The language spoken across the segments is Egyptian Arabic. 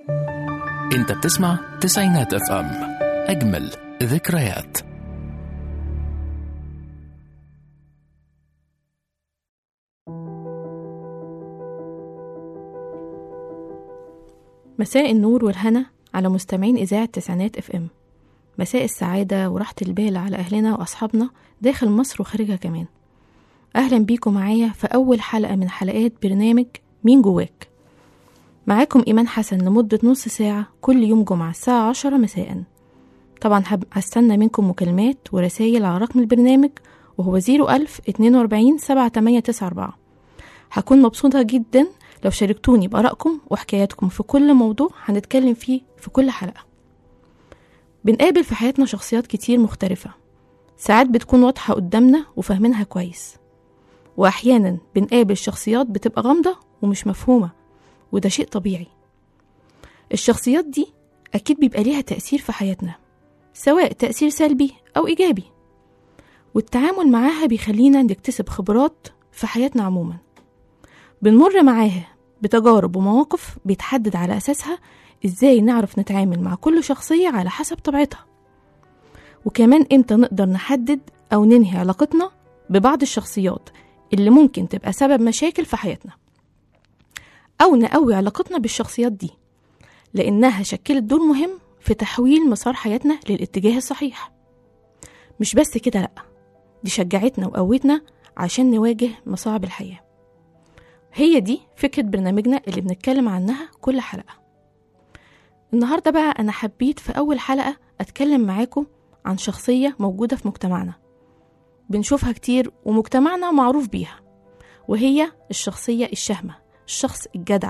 انت بتسمع تسعينات اف ام اجمل ذكريات مساء النور والهنا على مستمعين إذاعة تسعينات اف ام مساء السعادة وراحة البال على أهلنا وأصحابنا داخل مصر وخارجها كمان أهلا بيكم معايا في أول حلقة من حلقات برنامج مين جواك معاكم إيمان حسن لمدة نص ساعة كل يوم جمعة الساعة عشرة مساء طبعا هب- هستنى منكم مكالمات ورسايل على رقم البرنامج وهو زيرو ألف اتنين وأربعين سبعة تمانية تسعة أربعة هكون مبسوطة جدا لو شاركتوني بآرائكم وحكاياتكم في كل موضوع هنتكلم فيه في كل حلقة بنقابل في حياتنا شخصيات كتير مختلفة ساعات بتكون واضحة قدامنا وفاهمينها كويس وأحيانا بنقابل شخصيات بتبقى غامضة ومش مفهومة وده شيء طبيعي الشخصيات دي أكيد بيبقى ليها تأثير في حياتنا سواء تأثير سلبي أو إيجابي والتعامل معاها بيخلينا نكتسب خبرات في حياتنا عموما بنمر معاها بتجارب ومواقف بيتحدد على أساسها إزاي نعرف نتعامل مع كل شخصية على حسب طبيعتها وكمان إمتى نقدر نحدد أو ننهي علاقتنا ببعض الشخصيات اللي ممكن تبقى سبب مشاكل في حياتنا أو نقوي علاقتنا بالشخصيات دي لأنها شكلت دور مهم في تحويل مسار حياتنا للاتجاه الصحيح مش بس كده لأ دي شجعتنا وقوتنا عشان نواجه مصاعب الحياة هي دي فكرة برنامجنا اللي بنتكلم عنها كل حلقة النهاردة بقى أنا حبيت في أول حلقة أتكلم معاكم عن شخصية موجودة في مجتمعنا بنشوفها كتير ومجتمعنا معروف بيها وهي الشخصية الشهمة الشخص الجدع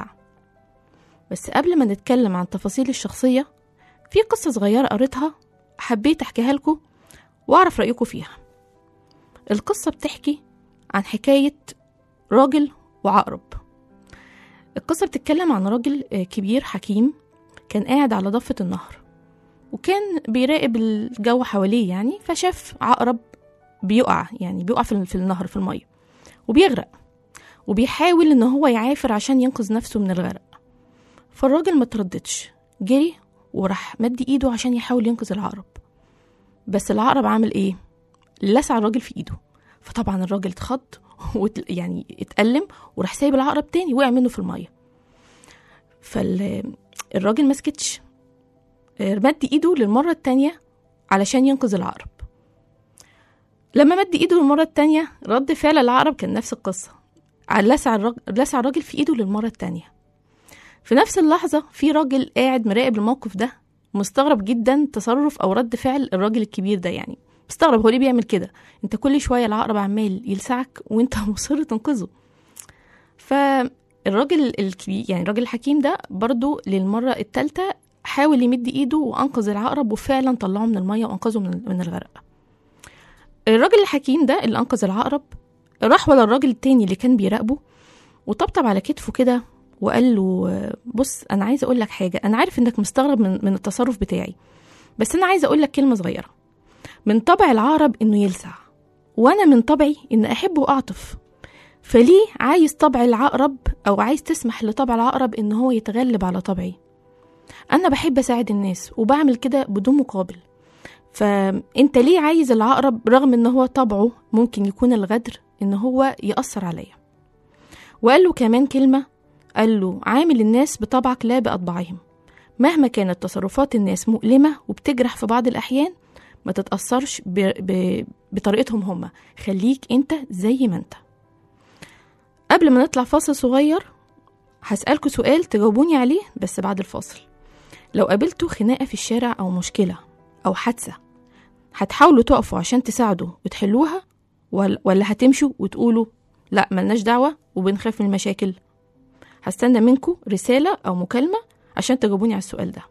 بس قبل ما نتكلم عن تفاصيل الشخصية في قصة صغيرة قريتها حبيت أحكيها لكم وأعرف رأيكم فيها القصة بتحكي عن حكاية راجل وعقرب القصة بتتكلم عن راجل آه، كبير حكيم كان قاعد على ضفة النهر وكان بيراقب الجو حواليه يعني فشاف عقرب بيقع يعني بيقع في في النهر في المية وبيغرق وبيحاول ان هو يعافر عشان ينقذ نفسه من الغرق فالراجل ما ترددش جري وراح مد ايده عشان يحاول ينقذ العقرب بس العقرب عامل ايه لسع الراجل في ايده فطبعا الراجل اتخض وت- يعني اتألم وراح سايب العقرب تاني وقع منه في المية فالراجل ما سكتش آه، مد ايده للمرة التانية علشان ينقذ العقرب لما مد ايده للمرة التانية رد فعل العقرب كان نفس القصة على لسع الراجل لسع الراجل في ايده للمرة التانية في نفس اللحظة في راجل قاعد مراقب الموقف ده مستغرب جدا تصرف او رد فعل الراجل الكبير ده يعني مستغرب هو ليه بيعمل كده انت كل شويه العقرب عمال يلسعك وانت مصر تنقذه فالراجل الكبير يعني الراجل الحكيم ده برضو للمره الثالثه حاول يمد ايده وانقذ العقرب وفعلا طلعه من الميه وانقذه من من الغرق الراجل الحكيم ده اللي انقذ العقرب راح ورا الراجل التاني اللي كان بيراقبه وطبطب على كتفه كده وقال له بص انا عايزه اقول لك حاجه انا عارف انك مستغرب من من التصرف بتاعي بس انا عايزه اقول لك كلمه صغيره من طبع العقرب انه يلسع وانا من طبعي ان احب واعطف فليه عايز طبع العقرب او عايز تسمح لطبع العقرب ان هو يتغلب على طبعي انا بحب اساعد الناس وبعمل كده بدون مقابل فانت ليه عايز العقرب رغم ان هو طبعه ممكن يكون الغدر ان هو يأثر عليا وقال له كمان كلمة قال له عامل الناس بطبعك لا بأطباعهم مهما كانت تصرفات الناس مؤلمة وبتجرح في بعض الأحيان ما تتأثرش ب... ب... بطريقتهم هما خليك انت زي ما انت قبل ما نطلع فاصل صغير هسألكوا سؤال تجاوبوني عليه بس بعد الفاصل لو قابلتوا خناقة في الشارع أو مشكلة أو حادثة هتحاولوا تقفوا عشان تساعدوا وتحلوها ولا, ولا هتمشوا وتقولوا لا ملناش دعوة وبنخاف من المشاكل هستنى منكم رسالة أو مكالمة عشان تجاوبوني على السؤال ده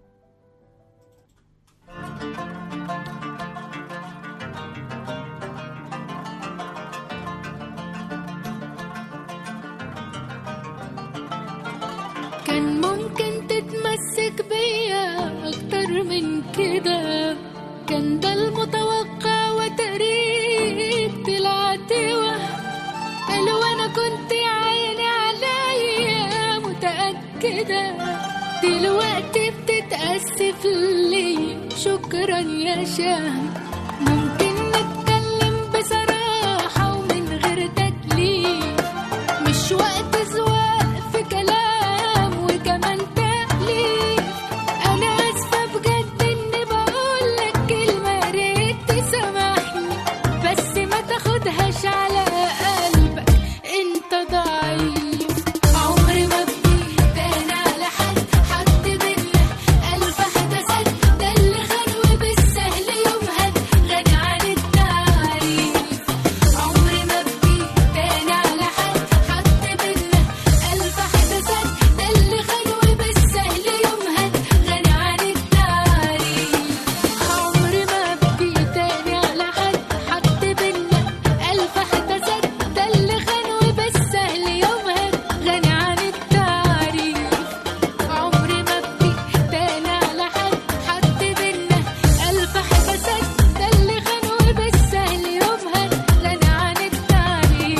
كان ممكن تتمسك بيا أكتر من كده كان ده المتوقع وتقريب طلعت وهم قالوا أنا كنت يا عيني عليا متأكدة دلوقتي بتتأسف لي شكرا يا شهم ممكن نتكلم بصراحة ومن غير تكليف مش وقت زواق في كلام وكمان تأليف أنا آسفة بجد إني بقولك كلمة يا ريت تسامحني بس ما تاخدهاش على قلبك انت ضعيف عمري ما بديت انا على حد حد بينا الف حدثت ده اللي خان وبالسهل يومها غني عن التعريف عمري ما بديت انا على حد حد بينا الف حدثت ده اللي خان وبالسهل يومها غني عن التعريف عمري ما بديت تاني على حد حد بينا ألف حدثت ده اللي خان وبالسهل يومها غني عن التعريف عمري ما بديت تاني على حد حد بينا ألف حدثت ده اللي خان وبالسهل يومها غني عن التعريف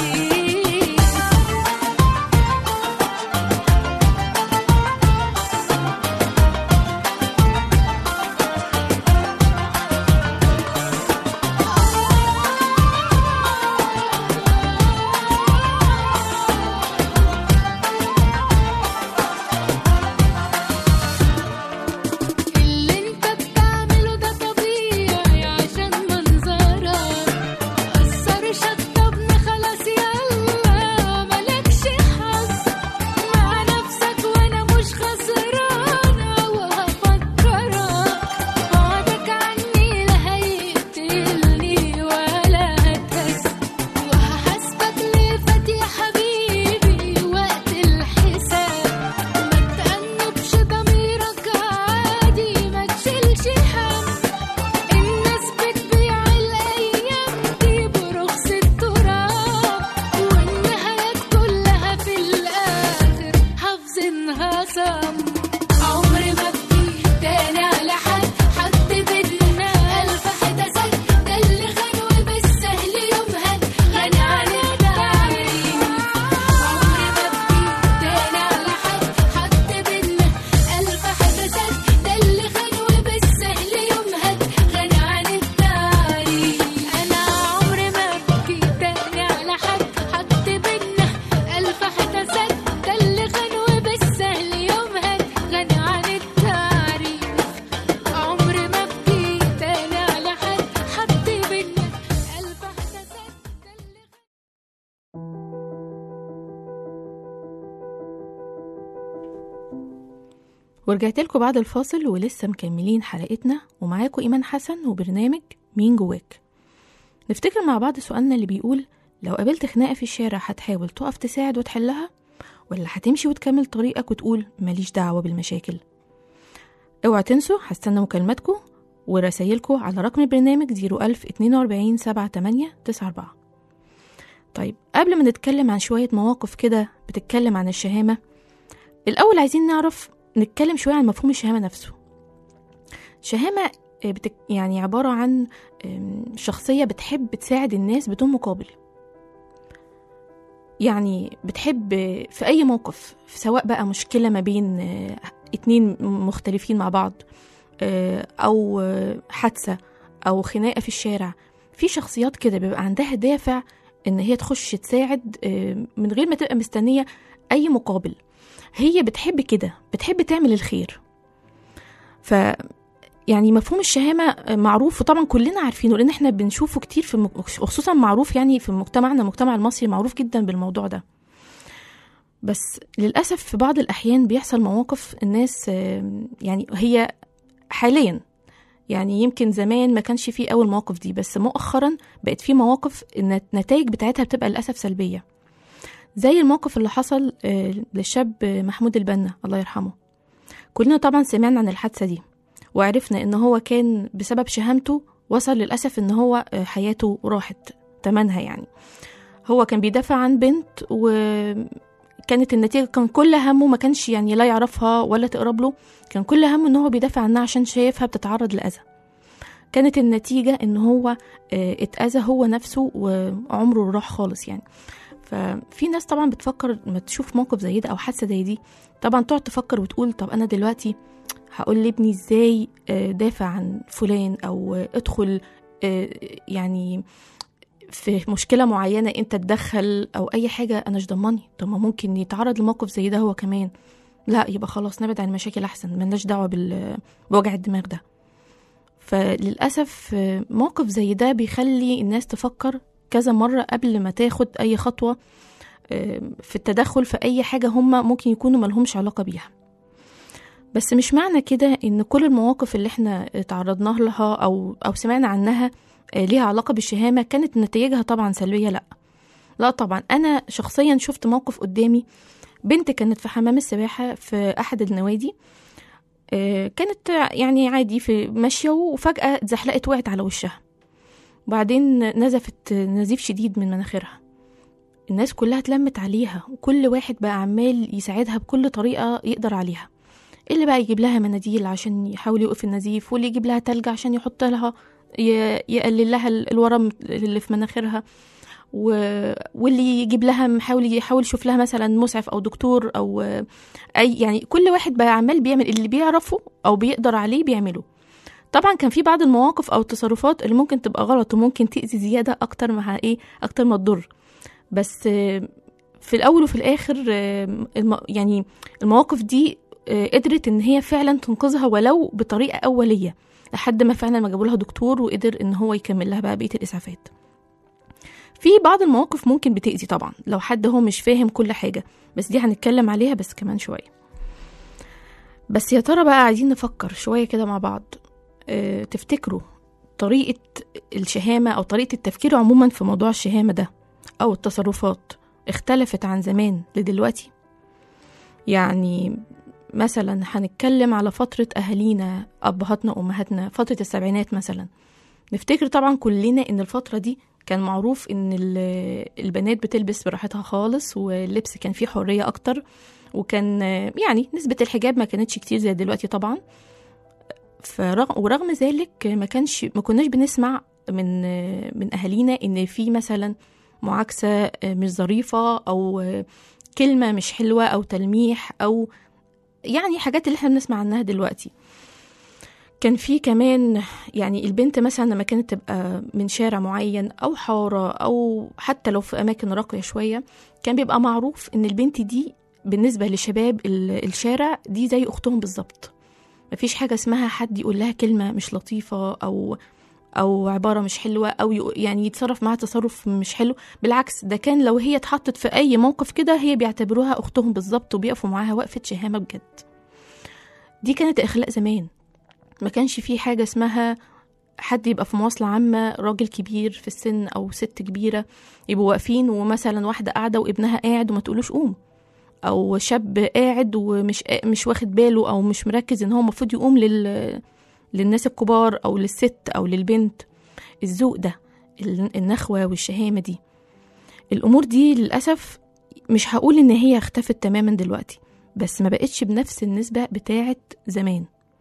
اللي انت بتعمله ده طبيعي عشان منظرك أثر شطبنا خلاص يلا ملكش حظ مع نفسك وانا مش خسرانة وهفكرك بعدك عني لا هيقتلني ولا هتهز وهحاسبك ليه فات يا حبيبي وقت الحساب ما تأنبش ضميرك عادي ما تشيلش هم الناس بتبيع الأيام دي برخص التراب والنهايات كلها في الآخر حافظينها صم عمري ما بديت تاني على حد حد بدنا ألف حدثت ده اللي خان وبالسهل يومها غني عن التعريف عمري ما بديت تاني على حد حد بدنا ألف حدثت ده اللي خان وبالسهل يومها غني عن التعريف أنا عمري ما بديت تاني على حد حد بدنا ألف حدثت ده اللي خان وبالسهل يومها غني عن التعريف عمري ما بديت تاني على حد حد بدنا ألف حدثت ده اللي ورجعت لكم بعد الفاصل ولسه مكملين حلقتنا ومعاكم إيمان حسن وبرنامج مين جواك نفتكر مع بعض سؤالنا اللي بيقول لو قابلت خناقة في الشارع هتحاول تقف تساعد وتحلها ولا هتمشي وتكمل طريقك وتقول ماليش دعوة بالمشاكل اوعى تنسوا هستنى مكالماتكم ورسايلكم على رقم البرنامج 01042 78 94 طيب قبل ما نتكلم عن شوية مواقف كده بتتكلم عن الشهامة الأول عايزين نعرف نتكلم شوية عن مفهوم الشهامة نفسه شهامة آه، بتك يعني عبارة عن آم، شخصية بتحب تساعد الناس بدون مقابل يعني بتحب آه، في أي موقف سواء بقى مشكلة ما بين آه، اتنين مختلفين مع بعض آه، أو آه، حادثة أو خناقة في الشارع في شخصيات كده بيبقى عندها دافع إن هي تخش تساعد آه، من غير ما تبقى مستنية أي مقابل هي بتحب كده بتحب تعمل الخير ف يعني مفهوم الشهامة معروف وطبعا كلنا عارفينه لأن احنا بنشوفه كتير في المك... خصوصا معروف يعني في مجتمعنا المجتمع المصري معروف جدا بالموضوع ده بس للأسف في بعض الأحيان بيحصل مواقف الناس آم، يعني هي حاليا يعني يمكن زمان ما كانش فيه أول مواقف دي بس مؤخرا بقت في مواقف النتائج بتاعتها بتبقى للأسف سلبية زي الموقف اللي حصل آه، للشاب آه، محمود البنا الله يرحمه كلنا طبعا سمعنا عن الحادثة دي وعرفنا ان هو كان بسبب شهامته وصل للأسف ان هو آه، حياته راحت تمنها يعني هو كان بيدافع عن بنت وكانت النتيجة كان كل همه ما كانش يعني لا يعرفها ولا تقرب له كان كل همه ان هو بيدافع عنها عشان شايفها بتتعرض لأذى كانت النتيجة ان هو آه، اتأذى هو نفسه وعمره راح خالص يعني ففي ناس طبعا بتفكر لما تشوف موقف زي ده او حادثه زي دي طبعا تقعد تفكر وتقول طب انا دلوقتي هقول لابني ازاي آه، دافع عن فلان او آه، ادخل آه، يعني في مشكله معينه انت تدخل او اي حاجه انا مش ضمني طب ما ممكن يتعرض لموقف زي ده هو كمان لا يبقى خلاص نبعد عن المشاكل احسن ملناش دعوه بال- بوجع الدماغ ده فللاسف آه، موقف زي ده بيخلي الناس تفكر كذا مره قبل ما تاخد اي خطوه آه، في التدخل في اي حاجه هم ممكن يكونوا ملهمش علاقه بيها بس مش معنى كده ان كل المواقف اللي احنا تعرضنا لها او او سمعنا عنها آه، ليها علاقه بالشهامه كانت نتائجها طبعا سلبيه لا لا طبعا انا شخصيا شفت موقف قدامي بنت كانت في حمام السباحه في احد النوادي آه، كانت يعني عادي في ماشيه وفجاه اتزحلقت وقعت على وشها وبعدين نزفت نزيف شديد من مناخيرها الناس كلها اتلمت عليها وكل واحد بقى عمال يساعدها بكل طريقة يقدر عليها اللي بقى يجيب لها مناديل عشان يحاول يوقف النزيف واللي يجيب لها تلج عشان يحط لها ي- يقلل لها ال- الورم اللي في مناخيرها و... واللي يجيب لها محاول يحاول يشوف لها مثلا مسعف او دكتور او اي يعني كل واحد بقى عمال بيعمل اللي بيعرفه او بيقدر عليه بيعمله طبعا كان في بعض المواقف او التصرفات اللي ممكن تبقى غلط وممكن تأذي زيادة اكتر ما ايه اكتر ما تضر بس آه، في الاول وفي الاخر آه، الم... يعني المواقف دي آه، قدرت ان هي فعلا تنقذها ولو بطريقه اوليه لحد ما فعلا ما جابوا لها دكتور وقدر ان هو يكمل لها بقى بقيه الاسعافات في بعض المواقف ممكن بتأذي طبعا لو حد هو مش فاهم كل حاجه بس دي هنتكلم عليها بس كمان شويه بس يا ترى بقى عايزين نفكر شويه كده مع بعض آه، تفتكروا طريقه الشهامه او طريقه التفكير عموما في موضوع الشهامه ده أو التصرفات اختلفت عن زمان لدلوقتي يعني مثلا هنتكلم على فترة أهالينا أبهاتنا وأمهاتنا فترة السبعينات مثلا نفتكر طبعا كلنا إن الفترة دي كان معروف إن ال- البنات بتلبس براحتها خالص واللبس كان فيه حرية أكتر وكان يعني نسبة الحجاب ما كانتش كتير زي دلوقتي طبعا فرغم ورغم ذلك ما كانش ما كناش بنسمع من من أهالينا إن في مثلا معاكسة مش ظريفة أو كلمة مش حلوة أو تلميح أو يعني حاجات اللي احنا بنسمع عنها دلوقتي كان في كمان يعني البنت مثلا لما كانت تبقى من شارع معين أو حارة أو حتى لو في أماكن راقية شوية كان بيبقى معروف إن البنت دي بالنسبة لشباب ال- الشارع دي زي أختهم بالظبط مفيش حاجة اسمها حد يقول لها كلمة مش لطيفة أو او عباره مش حلوه او ي- يعني يتصرف معاها تصرف مش حلو بالعكس ده كان لو هي اتحطت في اي موقف كده هي بيعتبروها اختهم بالظبط وبيقفوا معاها وقفه شهامه بجد دي كانت اخلاق زمان ما كانش في حاجه اسمها حد يبقى في مواصلة عامة راجل كبير في السن أو ست كبيرة يبقوا واقفين ومثلا واحدة قاعدة وابنها قاعد وما تقولوش قوم أو شاب قاعد ومش مش واخد باله أو مش مركز إن هو المفروض يقوم لل للناس الكبار أو للست أو للبنت الذوق ده ال- النخوة والشهامة دي الأمور دي للأسف مش هقول إن هي اختفت تماما دلوقتي بس ما بقتش بنفس النسبة بتاعة زمان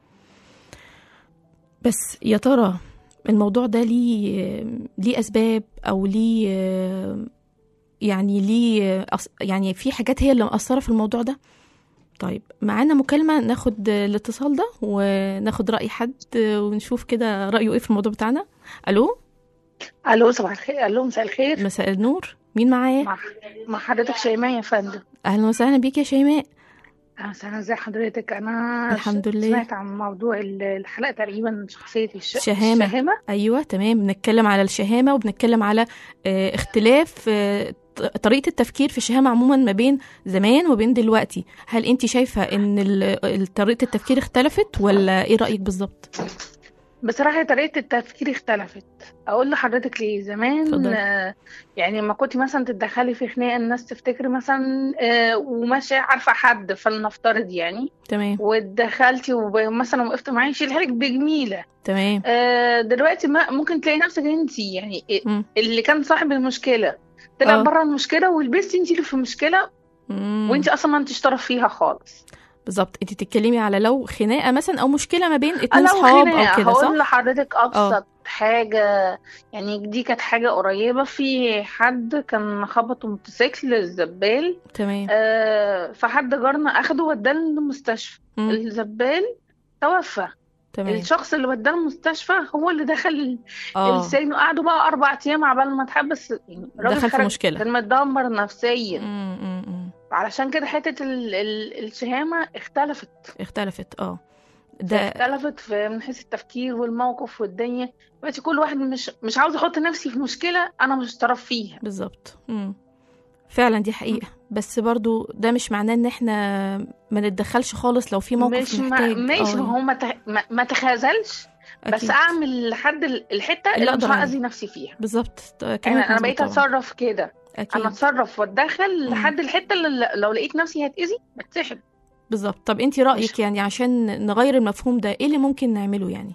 بس يا ترى الموضوع ده ليه ليه أسباب أو ليه يعني ليه أص- يعني في حاجات هي اللي مأثرة في الموضوع ده طيب معانا مكالمة ناخد الاتصال ده وناخد رأي حد ونشوف كده رأيه ايه في الموضوع بتاعنا ألو الو صباح الخير الو مساء الخير مساء النور مين معايا مع مع حضرتك شيماء يا فندم أهلا وسهلا بيك يا شيماء اهلا وسهلا ازي حضرتك انا الحمد ش- لله. سمعت عن موضوع ال- الحلقه تقريبا شخصيه الش... شهامة. الشهامه أيوة تمام بنتكلم على الشهامة وبنتكلم على آه، اختلاف آه، ط- طريقة التفكير في الشهامة عموما ما بين زمان وبين دلوقتي هل انت شايفة ان ال- ال- طريقة التفكير اختلفت ولا ايه رأيك بالظبط بصراحه طريقه التفكير اختلفت اقول لحضرتك ليه زمان اتفضلي. آه، يعني لما كنت مثلا تتدخلي في خناقه الناس تفتكر مثلا آه، وماشيه عارفه حد فلنفترض يعني تمام ودخلتي ومثلا وقفت معاه يشيلها لك بجميله تمام آه، دلوقتي ما ممكن تلاقي نفسك انت يعني مم. اللي كان صاحب المشكله طلع آه. بره المشكله ولبستي انت اللي في المشكله مم. وانت اصلا ما انتش طرف فيها خالص بالظبط انت تتكلمي على لو خناقة مثلا او مشكلة ما بين اتنين لو صحاب خناقه او كده صح هقول لحضرتك ابسط حاجة يعني دي كانت حاجة قريبة في حد كان خبطه موتوسيكل الزبال تمام آه فحد جارنا أخده وداه المستشفى مم. الزبال توفى تمام الشخص اللي وداه المستشفى هو اللي دخل اه السجن وقعدوا بقى أربع أيام عبال ما اتحبس يعني الراجل دخل في خرج مشكلة. كان متدمر نفسيا مم، مم، مم. علشان كده حتة ال ال الشهامة اختلفت اختلفت اه ده اختلفت في من حيث التفكير والموقف والدنيا دلوقتي كل واحد مش مش عاوز احط نفسي في مشكلة انا مش طرف فيها بالظبط مم. فعلا دي حقيقة بس برضو ده مش معناه ان احنا ما نتدخلش خالص لو في موقف مش ما محتاج ماشي آه، ما هو ما ت- ما- ما تخاذلش بس أكيد. اعمل لحد ال- الحتة اللي اللي مش أقدر عليه. هأذي نفسي فيها بالظبط يعني كلامك انا مظبوط بقيت طبعا اتصرف كده اكيد انا اتصرف واتدخل لحد الحتة اللي لو لقيت نفسي هتأذي بتسحب بالظبط طب انت رأيك مش- يعني عشان نغير المفهوم ده ايه اللي ممكن نعمله يعني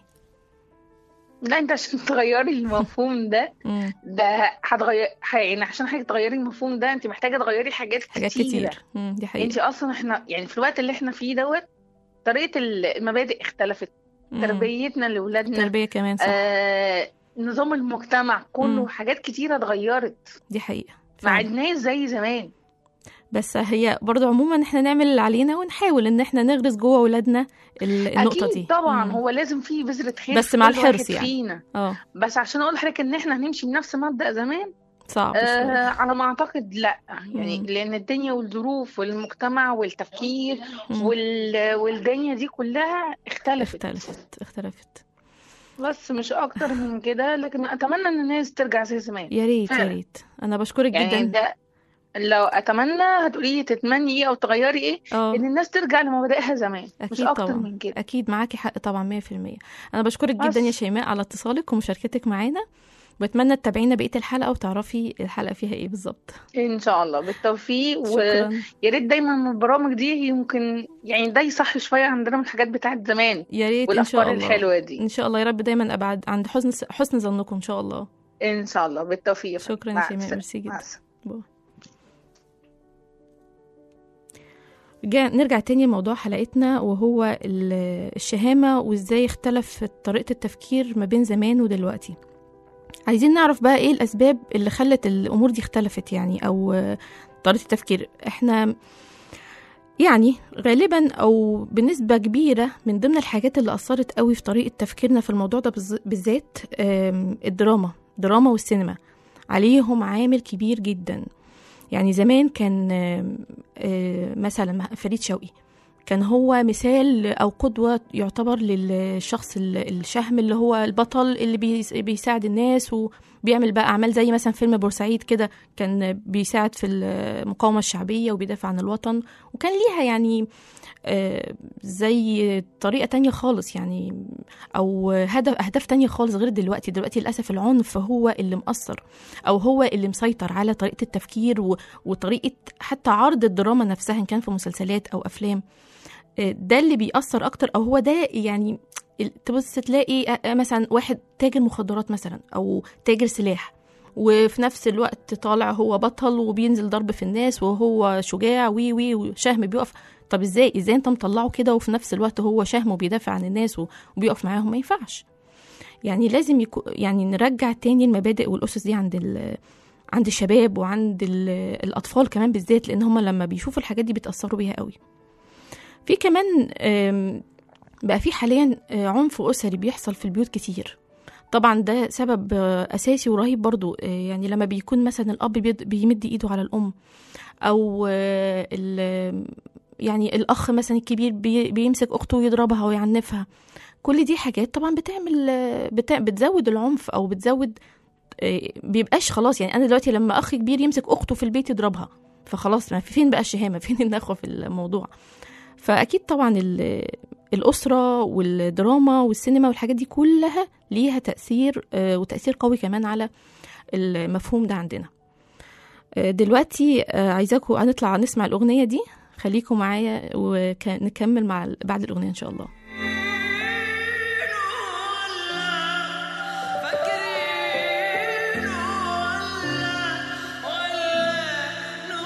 لا انت عشان تغيري المفهوم ده مم. ده هتغير ح- يعني عشان حاجة تغيري المفهوم ده انت محتاجة تغيري حاجات حاجات كتيرة كتير مم. دي انت حقيقة اصلا احنا يعني في الوقت اللي احنا فيه دوت طريقة ال- المبادئ اختلفت مم. تربيتنا لأولادنا التربية كمان صح آه نظام المجتمع كله مم. حاجات كتيرة اتغيرت دي حقيقة ما فعلا. عدناش زي زمان بس هي برضو عموما احنا نعمل اللي علينا ونحاول ان احنا نغرس جوه ولادنا ال- النقطة أكيد دي طبعا مم. هو لازم فيه بذرة خير بس في مع كل واحد الحرص يعني. فينا اه بس عشان أقول لحضرتك إن احنا هنمشي بنفس مبدأ زمان صعب آه شوية على ما أعتقد لا يعني مم. لأن الدنيا والظروف والمجتمع والتفكير مم. وال... والدنيا دي كلها اختلفت اختلفت اختلفت بس مش أكتر من كده لكن أتمنى إن الناس ترجع زي زمان يا ريت يا فعلا. ريت انا بشكرك يعني جدا ده لو اتمنى هتقولي لي تتمني ايه او تغيري ايه اه ان الناس ترجع لمبادئها زمان مش اكيد اكتر طبعا من كده اكيد معاكي حق طبعا 100% انا بشكرك جدا يا بس. شيماء على اتصالك ومشاركتك معانا واتمنى تتابعينا بقيه الحلقه وتعرفي الحلقه فيها ايه بالظبط ان شاء الله بالتوفيق شكرا ويا ريت دايما من البرامج دي يمكن يعني ده يصح شويه عندنا من الحاجات بتاعت زمان يا ريت ان شاء والافكار الله الحلوه دي ان شاء الله يا رب دايما ابعد عند حسن حسن ظنكم ان شاء الله ان شاء الله بالتوفيق يا فندم. شكرا يا مع شيماء السلامة. ميرسي مع جدا السلامة. باي. جا نرجع تاني لموضوع حلقتنا وهو ال- الشهامة وازاي اختلف طريقة التفكير ما بين زمان ودلوقتي عايزين نعرف بقى ايه الأسباب اللي خلت الأمور دي اختلفت يعني أو آه، طريقة التفكير احنا يعني غالبا أو بنسبة كبيرة من ضمن الحاجات اللي أثرت قوي في طريقة تفكيرنا في الموضوع ده بالز- بالذات آم، الدراما الدراما والسينما عليهم عامل كبير جدا يعني زمان كان آم، آه، مثلا فريد شوقي كان هو مثال أو قدوة يعتبر للشخص ال- الشهم اللي هو البطل اللي بيس- بيساعد الناس وبيعمل بقى أعمال زي مثلا فيلم بورسعيد كده كان بيساعد في المقاومة الشعبية وبيدافع عن الوطن وكان ليها يعني آه، زي طريقة تانية خالص يعني أو هدف أهداف تانية خالص غير دلوقتي دلوقتي للأسف العنف هو اللي مأثر أو هو اللي مسيطر على طريقة التفكير و- وطريقة حتى عرض الدراما نفسها إن كان في مسلسلات أو أفلام آه، ده اللي بيأثر أكتر أو هو ده يعني ال- تبص تلاقي آه، آه، مثلا واحد تاجر مخدرات مثلا أو تاجر سلاح وفي نفس الوقت طالع هو بطل وبينزل ضرب في الناس وهو شجاع وي وي وشهم بيقف طب ازاي ازاي انت مطلعه كده وفي نفس الوقت هو شهم وبيدافع عن الناس و- وبيقف معاهم ما ينفعش يعني لازم يكون يعني نرجع تاني المبادئ والاسس دي عند ال عند الشباب وعند ال الاطفال كمان بالذات لان هم لما بيشوفوا الحاجات دي بيتاثروا بيها قوي في كمان آم، بقى في حاليا آه، عنف اسري بيحصل في البيوت كتير طبعا ده سبب آه، اساسي ورهيب برضو آه، يعني لما بيكون مثلا الاب بيد- بيمد ايده على الام او آه، ال- يعني الاخ مثلا الكبير بي- بيمسك اخته ويضربها ويعنفها كل دي حاجات طبعا بتعمل آه، بتا- بتزود العنف او بتزود آه، بيبقاش خلاص يعني انا دلوقتي لما اخ كبير يمسك اخته في البيت يضربها فخلاص ما في فين بقى الشهامه فين النخوه في الموضوع فاكيد طبعا ال- الاسره والدراما والسينما والحاجات دي كلها ليها تاثير آه، وتاثير قوي كمان على المفهوم ده عندنا آه، دلوقتي آه، عايزاكم هنطلع نسمع الاغنيه دي خليكم معايا ونكمل مع بعد الاغنيه ان شاء الله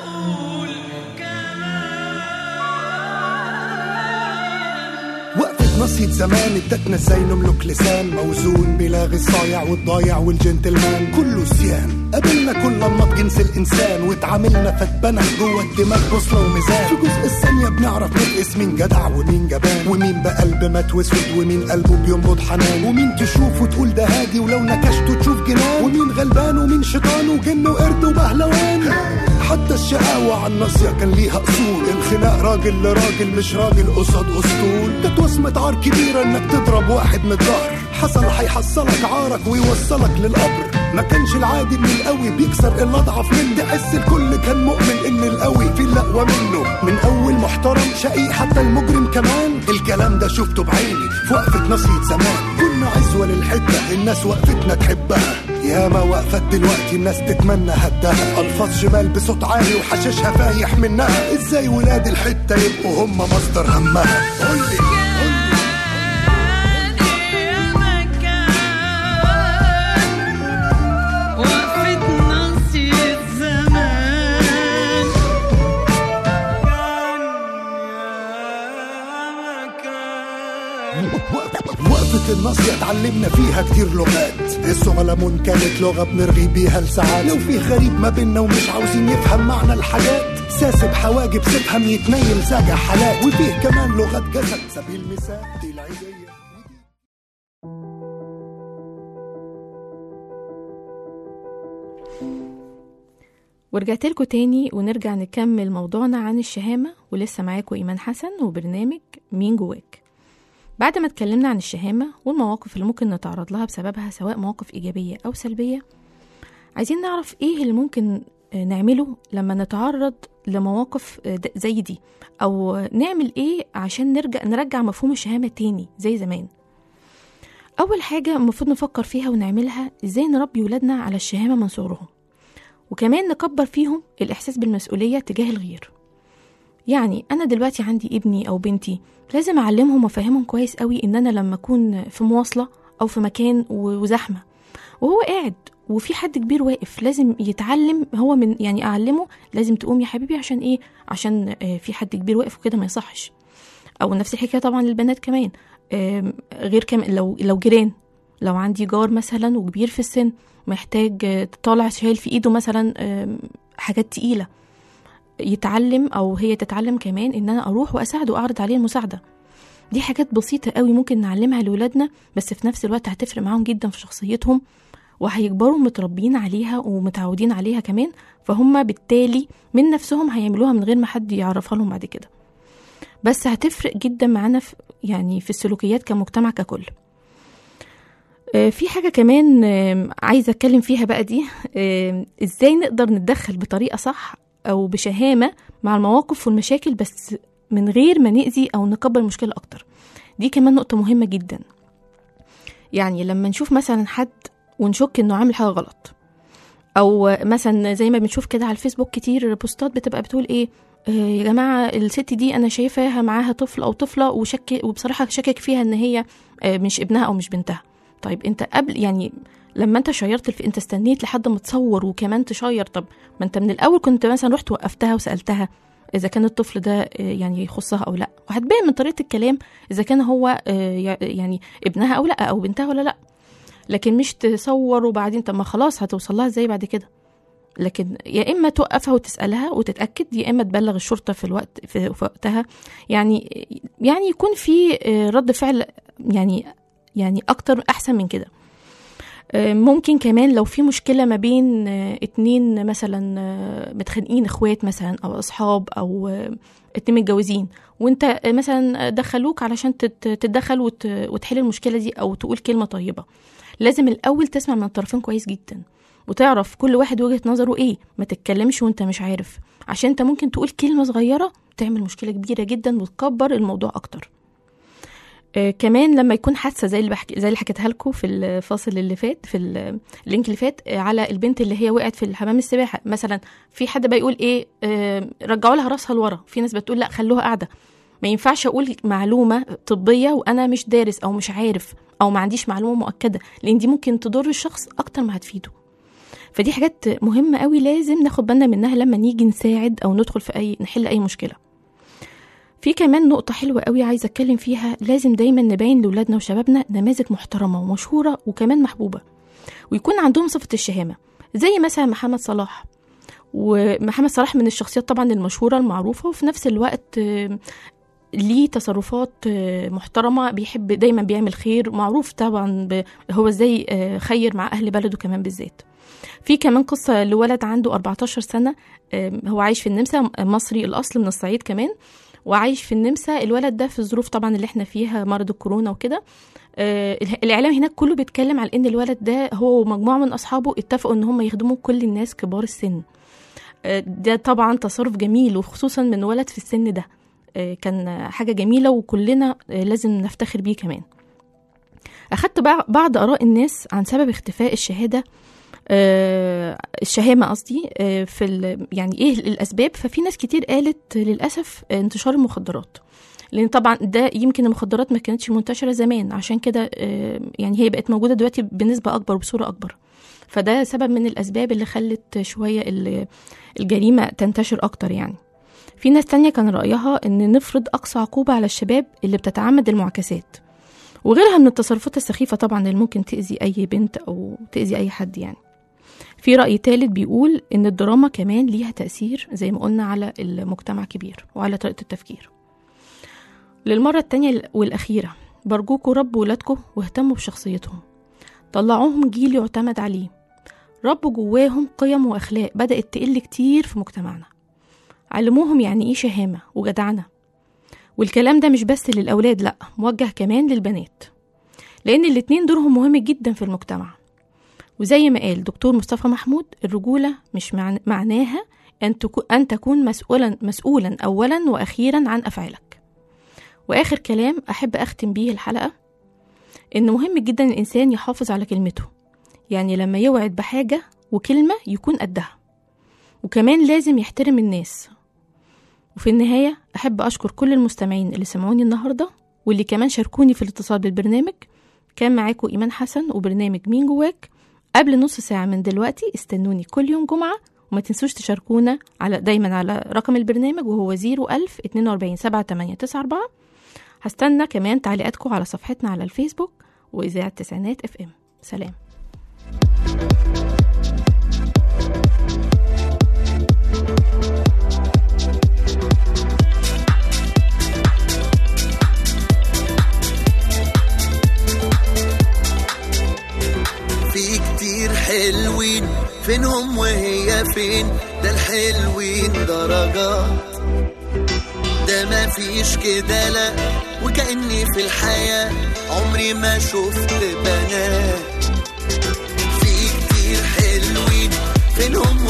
وقفة نصية زمان ادتنا ازاي نملك لسان موزون بلاغي الصايع والضايع والجنتلمان كله سيان قابلنا كل انماط جنس الانسان واتعاملنا فاتبنى جوه الدماغ بوصله وميزان في جزء الثانيه بنعرف نقيس مين جدع ومين جبان ومين بقلب مات واسود ومين قلبه بينبض حنان ومين تشوف وتقول ده هادي ولو نكشته تشوف جنان ومين غلبان ومين شيطان وجن وقرد وبهلوان حتى الشقاوة على الناصية كان ليها أصول الخناق راجل لراجل مش راجل قصاد أسطول كانت وصمة عار كبيرة إنك تضرب واحد من الظهر حصل هيحصلك عارك ويوصلك للقبر ما كانش العادي ان القوي بيكسر الاضعف من ده حس الكل كان مؤمن ان القوي في الاقوى منه من اول محترم شقي حتى المجرم كمان الكلام ده شفته بعيني في وقفة نصية زمان كنا عزوة للحتة الناس وقفتنا تحبها ياما وقفت دلوقتي الناس تتمنى هدها الفاظ شمال بصوت عالي وحشيشها فايح منها ازاي ولاد الحتة يبقوا هم مصدر همها قولي وقفة الناصية اتعلمنا فيها كتير لغات الصغلمون كانت لغة بنرغي بيها لساعات لو في غريب ما بينا ومش عاوزين يفهم معنى الحاجات ساسب حواجب سيبهم يتنيل ساجع حالات وفيه كمان لغة جسد سبيل المثال دي العيدية ورجعت لكم تاني ونرجع نكمل موضوعنا عن الشهامة ولسه معاكم إيمان حسن وبرنامج مين جواك بعد ما اتكلمنا عن الشهامة والمواقف اللي ممكن نتعرض لها بسببها سواء مواقف إيجابية أو سلبية عايزين نعرف إيه اللي ممكن آه، نعمله لما نتعرض لمواقف آه، د- زي دي أو نعمل إيه عشان نرجع نرجع مفهوم الشهامة تاني زي زمان أول حاجة المفروض نفكر فيها ونعملها إزاي نربي ولادنا على الشهامة من صغرهم وكمان نكبر فيهم الإحساس بالمسؤولية تجاه الغير يعني أنا دلوقتي عندي ابني أو بنتي لازم أعلمهم وأفهمهم كويس قوي إن أنا لما أكون في مواصلة أو في مكان و- وزحمة وهو قاعد وفي حد كبير واقف لازم يتعلم هو من يعني أعلمه لازم تقوم يا حبيبي عشان إيه عشان آه، في حد كبير واقف وكده ما يصحش أو نفس الحكاية طبعا للبنات كمان آم، غير كمان لو لو جيران لو عندي جار مثلا وكبير في السن محتاج آه، طالع شايل في ايده مثلا آم، حاجات تقيله يتعلم او هي تتعلم كمان ان انا اروح واساعده واعرض عليه المساعده دي حاجات بسيطه قوي ممكن نعلمها لاولادنا بس في نفس الوقت هتفرق معاهم جدا في شخصيتهم وهيكبروا متربيين عليها ومتعودين عليها كمان فهم بالتالي من نفسهم هيعملوها من غير ما حد يعرفها لهم بعد كده بس هتفرق جدا معانا في يعني في السلوكيات كمجتمع ككل آه، في حاجة كمان آم، عايزة أتكلم فيها بقى دي آم، إزاي نقدر نتدخل بطريقة صح أو بشهامة مع المواقف والمشاكل بس من غير ما نأذي أو نكبر المشكلة أكتر دي كمان نقطة مهمة جدا يعني لما نشوف مثلا حد ونشك إنه عامل حاجة غلط أو مثلا زي ما بنشوف كده على الفيسبوك كتير بوستات بتبقى بتقول إيه آه، يا جماعة الست دي أنا شايفاها معاها طفل أو طفلة وشك وبصراحة شكك فيها إن هي آه، مش ابنها أو مش بنتها طيب انت قبل يعني لما انت شيرت الف... انت استنيت لحد ما تصور وكمان تشير طب ما انت من الاول كنت مثلا رحت وقفتها وسالتها اذا كان الطفل ده آه، يعني يخصها او لا وهتبين من طريقه الكلام اذا كان هو آه، يع- يعني ابنها او لا او بنتها ولا لا لكن مش تصور وبعدين طب ما خلاص هتوصل لها ازاي بعد كده لكن يا اما توقفها وتسالها وتتاكد يا اما تبلغ الشرطه في الوقت في, في وقتها يعني يعني يكون في آه، رد فعل يعني يعني اكتر احسن من كده آه، ممكن كمان لو في مشكلة ما بين آه، اتنين مثلا آه، متخانقين اخوات مثلا او اصحاب او آه، اتنين متجوزين وانت آه، مثلا دخلوك علشان تت- تتدخل وت- وتحل المشكلة دي او تقول كلمة طيبة لازم الاول تسمع من الطرفين كويس جدا وتعرف كل واحد وجهة نظره ايه ما تتكلمش وانت مش عارف عشان انت ممكن تقول كلمة صغيرة تعمل مشكلة كبيرة جدا وتكبر الموضوع اكتر آه، كمان لما يكون حادثه زي اللي بحكي زي اللي حكيتها لكم في الفاصل اللي فات في ال- اللينك اللي فات آه، على البنت اللي هي وقعت في الحمام السباحه مثلا في حد بقى يقول ايه آه، رجعوا لها راسها لورا في ناس بتقول لا خلوها قاعده ما ينفعش اقول معلومه طبيه وانا مش دارس او مش عارف او ما عنديش معلومه مؤكده لان دي ممكن تضر الشخص اكتر ما هتفيده فدي حاجات مهمه قوي لازم ناخد بالنا منها لما نيجي نساعد او ندخل في اي نحل اي مشكله في كمان نقطة حلوة قوي عايزة أتكلم فيها لازم دايما نبين لأولادنا وشبابنا نماذج محترمة ومشهورة وكمان محبوبة ويكون عندهم صفة الشهامة زي مثلا محمد صلاح ومحمد صلاح من الشخصيات طبعا المشهورة المعروفة وفي نفس الوقت آه، ليه تصرفات آه، محترمة بيحب دايما بيعمل خير معروف طبعا ب- هو ازاي آه، خير مع أهل بلده كمان بالذات في كمان قصة لولد عنده 14 سنة آه، هو عايش في النمسا مصري الأصل من الصعيد كمان وعايش في النمسا الولد ده في الظروف طبعا اللي احنا فيها مرض الكورونا وكده آه، الاعلام هناك كله بيتكلم على ان الولد ده هو ومجموعه من اصحابه اتفقوا ان هم يخدموا كل الناس كبار السن آه، ده طبعا تصرف جميل وخصوصا من ولد في السن ده آه، كان حاجه جميله وكلنا آه، لازم نفتخر بيه كمان اخدت بع- بعض اراء الناس عن سبب اختفاء الشهاده آه، الشهامه قصدي آه، في ال- يعني ايه الاسباب ففي ناس كتير قالت للاسف آه، انتشار المخدرات لان طبعا ده يمكن المخدرات ما كانتش منتشره زمان عشان كده آه، يعني هي بقت موجوده دلوقتي بنسبه اكبر وبصوره اكبر فده سبب من الاسباب اللي خلت شويه ال- الجريمه تنتشر اكتر يعني في ناس تانية كان رأيها إن نفرض أقصى عقوبة على الشباب اللي بتتعمد المعاكسات وغيرها من التصرفات السخيفة طبعا اللي ممكن تأذي أي بنت أو تأذي أي حد يعني في رأي تالت بيقول إن الدراما كمان ليها تأثير زي ما قلنا على المجتمع كبير وعلى طريقة التفكير للمرة التانية والأخيرة برجوكوا ربوا ولادكم واهتموا بشخصيتهم طلعوهم جيل يعتمد عليه ربوا جواهم قيم وأخلاق بدأت تقل كتير في مجتمعنا علموهم يعني إيه شهامة وجدعنة والكلام ده مش بس للأولاد لأ موجه كمان للبنات لأن الاتنين دورهم مهم جدا في المجتمع وزي ما قال دكتور مصطفى محمود الرجولة مش معنى معناها أن, تكو أن تكون مسؤولا مسؤولا أولا وأخيرا عن أفعالك وآخر كلام أحب أختم بيه الحلقة إن مهم جدا الإنسان يحافظ على كلمته يعني لما يوعد بحاجة وكلمة يكون قدها وكمان لازم يحترم الناس وفي النهاية أحب أشكر كل المستمعين اللي سمعوني النهاردة واللي كمان شاركوني في الاتصال بالبرنامج كان معاكم إيمان حسن وبرنامج مين جواك قبل نص ساعة من دلوقتي استنوني كل يوم جمعة وما تنسوش تشاركونا على دايما على رقم البرنامج وهو 01000 42 7894 هستنى كمان تعليقاتكم على صفحتنا على الفيسبوك وإذاعة تسعينات اف ام سلام في كتير حلوين فينهم وهي فين ده الحلوين درجات ده ما فيش كده لا وكأني في الحياة عمري ما شفت بنات في كتير حلوين فينهم